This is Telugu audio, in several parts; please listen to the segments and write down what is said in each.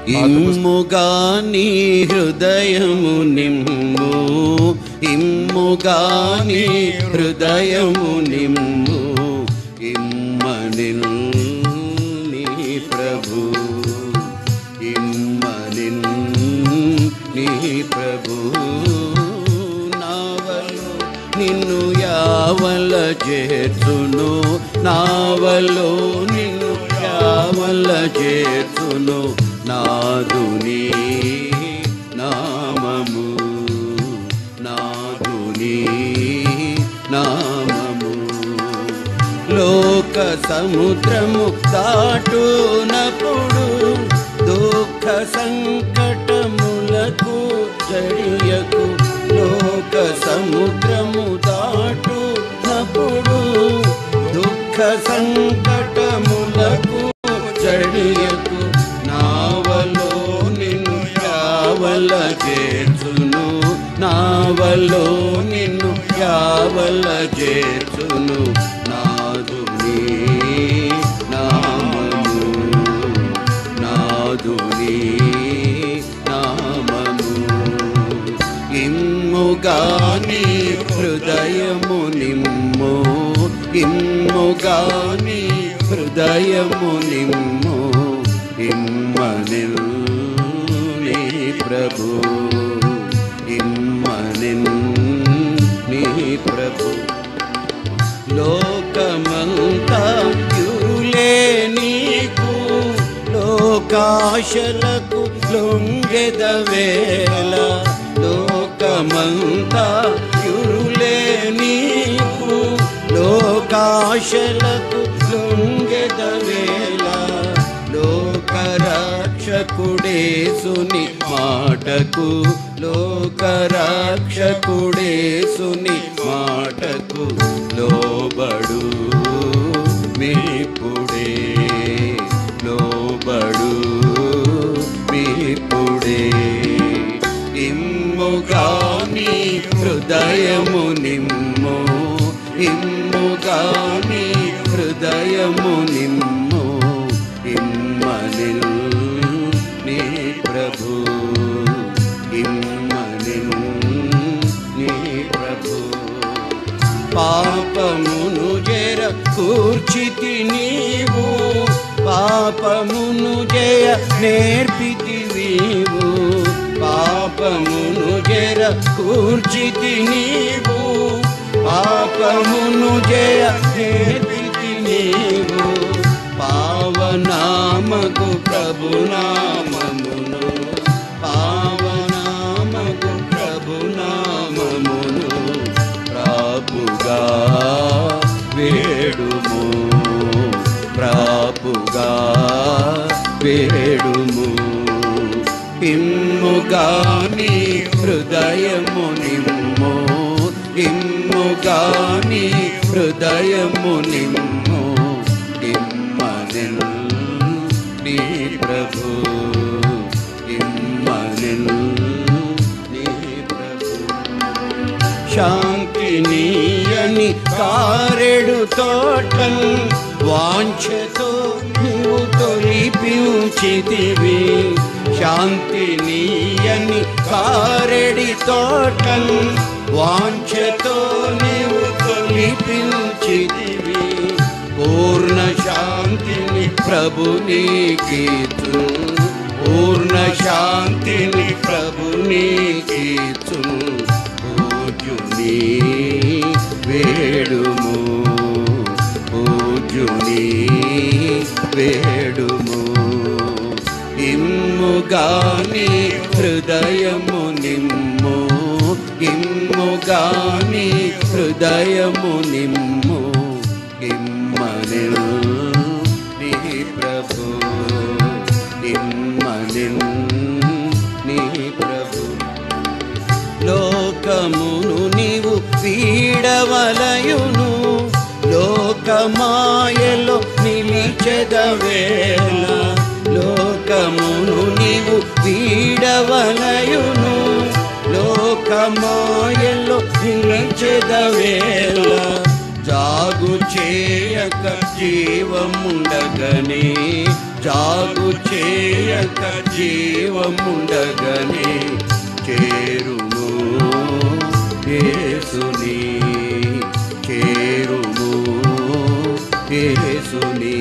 ఇమ్ముగా నీ హృదయము నిమ్ము ఇమ్ముగా నీ హృదయము నిమ్ము ఇమ్మనిల్ నీ ప్రభు ఇమ్మనిల్ నీ ప్రభు నావలో నిన్ను యావల చేర్చును నావలో నిన్ను యావల చేర్చును నాదుని నామము నాదుని నామము లోక సముద్రము దాటునప్పుడు దుఃఖ సంకటములకు జడియకు లోక సముద్రము దాటునప్పుడు దుఃఖ సంకటములకు జడియకు నావలో నిన్ను యావల చేర్చును నావలో నిన్ను యావల చేర్చును నాదుని నామము నాదుని నామము ఇమ్ముగాని హృదయము నిమ్ము ఇమ్ముగాని హృదయము నిమ్ము ఇమ్మనిల్ నీ ప్రభు ఇమ్మనిల్ నీ ప్రభు లోకమంతా యులే నీకు లోకాశలకు లొంగెదవేళ లోకమంతా యురులే నీకు లోకాశలకు లొంగెదవేళ లోకరక్షకుడేసుని మాటకు లోకరక్షకుడేసుని మాటకు లోబడు మీపుడే లోబడు మీపుడే ఇమ్ముగాని హృదయము నిమ్ము ఇమ్ముగాని హృదయము నిమ్ము ఇమ్మనిల్ నీ ప్రభు ఇమ్మనిల్ నీ ప్రభు పాపమును జర కూర్చితి నీవు పాపమును జయ నేర్పితి నీవు పాపమును జర కూర్చితి నీవు పాపమును జయ నేర్పితి నీవు పావనామకు ప్రభునామమును పావనామకు ప్రభునామమును ప్రాపుగా వేడుము ప్రాపుగా వేడుము ఇమ్ముగాని హృదయము నిమ్ము ఇమ్ముగాని హృదయము నిమ్ము ఇమ్మనిల్ నీ ప్రభు ఇమ్మనిల్ నీ ప్రభు శాంతినీయని కారెడు తోటల్ వాంఛతో నీవు తొలిపించితివి శాంతినీయని కారెడి తోటల్ వాంఛతో నీవు తొలిపించితివి పూర్ణ శాంతిని ప్రభు నీకీతు పూర్ణ శాంతిని ప్రభు నీకీతు పూజుని వేడుము పూజుని వేడుము ఇమ్ముగాని హృదయము నిమ్ము ఇమ్ముగాని హృదయము నిమ్ము ఇమ్మనిల్ నీ ప్రభు ఇమ్మనిల్ నీ ప్రభు లోకమును నీవు పీడవలయును లోకమాయలో నిలిచెదవేళ లోకమును నీవు పీడవలయును లోకమాయలో నిలిచెదవేళ జాగు చేయక జీవముండగనే జాగు చేయక జీవముండగనే చేరుము యేసుని చేరుము యేసుని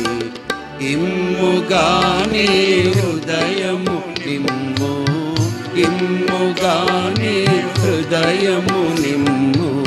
ఇమ్ముగాని హృదయము నిమ్ము ఇమ్ముగాని హృదయము నిమ్ము